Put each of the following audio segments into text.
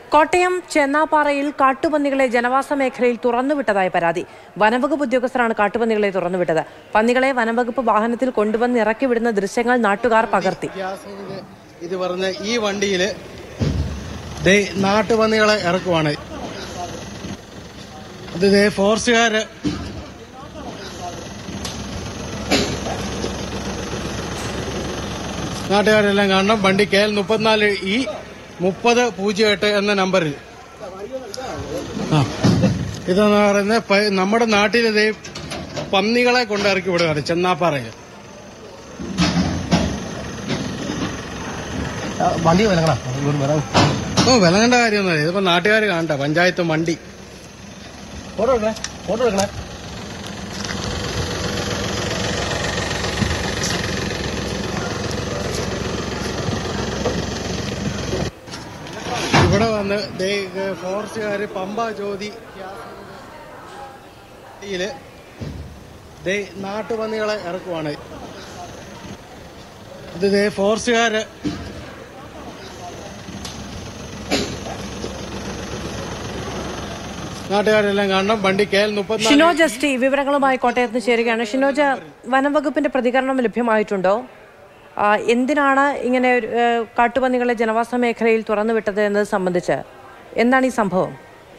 കോട്ടയം ചെന്നാപ്പാറയിൽ കാട്ടുപന്നികളെ ജനവാസ മേഖലയിൽ തുറന്നുവിട്ടതായി പരാതി വനംവകുപ്പ് ഉദ്യോഗസ്ഥരാണ് കാട്ടുപന്നികളെ തുറന്നുവിട്ടത് പന്നികളെ വനംവകുപ്പ് വാഹനത്തിൽ കൊണ്ടുവന്ന് ഇറക്കി വിടുന്ന ദൃശ്യങ്ങൾ നാട്ടുകാർ പകർത്തി ഗ്യാസ് ഇത് ഇത് പറഞ്ഞ ഈ വണ്ടിയിൽ ദേ നാട്ടുപന്നികളെ ഇറക്കുവാണ് ഇത് ദേ ഫോറസ്റ്റുകാര് നാട്ടുകാരെല്ലാം കാണണം വണ്ടി കെ എൽ മുപ്പത്തിനാല് ഇ മുപ്പത് പൂജ്യം എട്ട് എന്ന നമ്പറിൽ ആ ഇതെന്ന് പറയുന്നത് പ- നമ്മുടെ നാട്ടിൽ ഇതേ പന്നികളെ കൊണ്ടിറക്കി വിടുകയാണ് ചെന്നാപ്പാറയിൽ വണ്ടി വിലങ്ങണ ഇങ്ങോട്ട് വരാം ഓ വിലങ്ങേണ്ട കാര്യമൊന്നുമില്ല ഇതിപ്പോ നാട്ടുകാർ കാണണ്ട പഞ്ചായത്ത് മണ്ടി ഫോട്ടോ എടുക്കണേ ഫോട്ടോ എടുക്കണേ ഇവിടെ വന്ന് ദേ ഫോറസ്റ്റുകാര് പമ്പ ജ്യോതി യില് ദേ നാട്ടുപന്നികളെ ഇറക്കുവാണ് ഇത് ദേ ഫോറസ്റ്റുകാര് നാട്ടുകാരെല്ലാം കാണണം വണ്ടി കെ എൽ മുപ്പത്തിനാല് ഷിനോജ് എസ് ടി വിവരങ്ങളുമായി കോട്ടയത്ത് നിന്ന് ചേരുകയാണ് ഷിനോജ് വനംവകുപ്പിന്റെ പ്രതികരണം ലഭ്യമായിട്ടുണ്ടോ ആ, എന്തിനാണ് ഇങ്ങനെ ഒരു, ഏ, കാട്ടുപന്നികളെ ജനവാസ മേഖലയിൽ തുറന്നുവിട്ടത് എന്നത് സംബന്ധിച്ച് എന്താണ് ഈ സംഭവം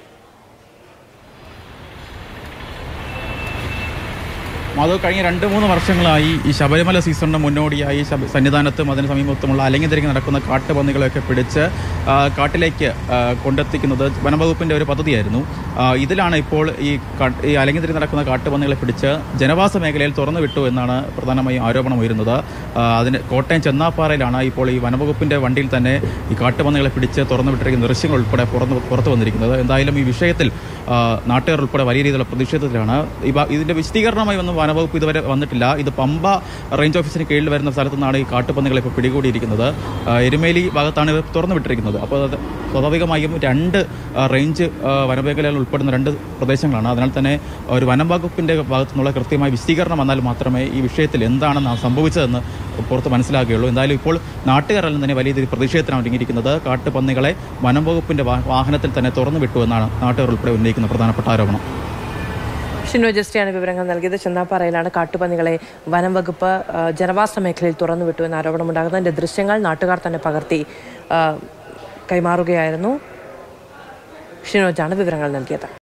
അത് കഴിഞ്ഞ രണ്ട് മൂന്ന് വർഷങ്ങളായി ഈ ശബരിമല സീസണിന് മുന്നോടിയായി ശബ- സന്നിധാനത്തും അതിന് സമീപത്തുമുള്ള അലങ്ങിതിരിഞ്ഞ് നടക്കുന്ന കാട്ടുപന്നികളെയൊക്കെ പിടിച്ച് ആ, കാട്ടിലേക്ക് ആ, കൊണ്ടെത്തിക്കുന്നത് വനംവകുപ്പിൻ്റെ ഒരു പദ്ധതിയായിരുന്നു ആ, ഇതിലാണ് ഇപ്പോൾ ഈ കാ- ഈ അലങ്ങിതിരിഞ്ഞ് നടക്കുന്ന കാട്ടുപന്നികളെ പിടിച്ച് ജനവാസ മേഖലയിൽ തുറന്നു വിട്ടു എന്നാണ് പ്രധാനമായും ആരോപണം ഉയരുന്നത് ആ, അതിന് കോട്ടയം ചെന്നാപ്പാറയിലാണ് ഇപ്പോൾ ഈ വനംവകുപ്പിൻ്റെ വണ്ടിയിൽ തന്നെ ഈ കാട്ടുപന്നികളെ പിടിച്ച് തുറന്നു വിട്ടിരിക്കുന്ന ദൃശ്യങ്ങൾ ഉൾപ്പെടെ പുറത്ത് പുറത്തു വന്നിരിക്കുന്നത് എന്തായാലും ഈ വിഷയത്തിൽ ആ, നാട്ടുകാർ ഉൾപ്പെടെ വലിയ രീതിയിലുള്ള പ്രതിഷേധത്തിലാണ് ഈ ബ- ഇതിന്റെ വിശദീകരണമായി ഒന്നും വനവകുപ്പ് ഇതുവരെ വന്നിട്ടില്ല ഇത് പമ്പ റേഞ്ച് ഓഫീസിന് കീഴിൽ വരുന്ന സ്ഥലത്തു നിന്നാണ് ഈ കാട്ടുപന്നികളെ ഇപ്പോൾ പിടികൂടിയിരിക്കുന്നത് ആ, എരുമേലി ഭാഗത്താണ് ഇത് തുറന്നു വിട്ടിരിക്കുന്നത് അപ്പോൾ അത് സ്വാഭാവികമായും രണ്ട് ആ, റേഞ്ച് ആ, വനമേഖലകൾ ഉൾപ്പെടുന്ന രണ്ട് പ്രദേശങ്ങളാണ് അതിനാൽ തന്നെ ഒരു വനം വകുപ്പിന്റെ ഭാഗത്തു നിന്നുള്ള കൃത്യമായ വിശദീകരണം വന്നാൽ മാത്രമേ ഈ വിഷയത്തിൽ എന്താണ് നാം സംഭവിച്ചതെന്ന് പുറത്ത് മനസ്സിലാക്കുകയുള്ളൂ എന്തായാലും ഇപ്പോൾ നാട്ടുകാരെല്ലാം തന്നെ വലിയ രീതിയിൽ പ്രതിഷേധത്തിനാണ് ഒരുങ്ങിയിരിക്കുന്നത് കാട്ടുപന്നികളെ വനം വകുപ്പിന്റെ വാ- വാഹനത്തിൽ തന്നെ തുറന്നു വിട്ടു എന്നാണ് നാട്ടുകാർ ഉൾപ്പെടെ ഉന്നയിക്കുന്ന പ്രധാനപ്പെട്ട ആരോപണം ഷിനോജ് എസ് ടിയാണ് വിവരങ്ങൾ നൽകിയത് ചെന്നാപ്പാറയിലാണ് കാട്ടുപന്നികളെ വനം വകുപ്പ് ആ, ജനവാസ മേഖലയിൽ തുറന്നുവിട്ടു എന്ന ആരോപണമുണ്ടാകുന്നതിന്റെ ദൃശ്യങ്ങൾ നാട്ടുകാർ തന്നെ പകർത്തി ആ, കൈമാറുകയായിരുന്നു ഷിനോജാണ് വിവരങ്ങൾ നൽകിയത്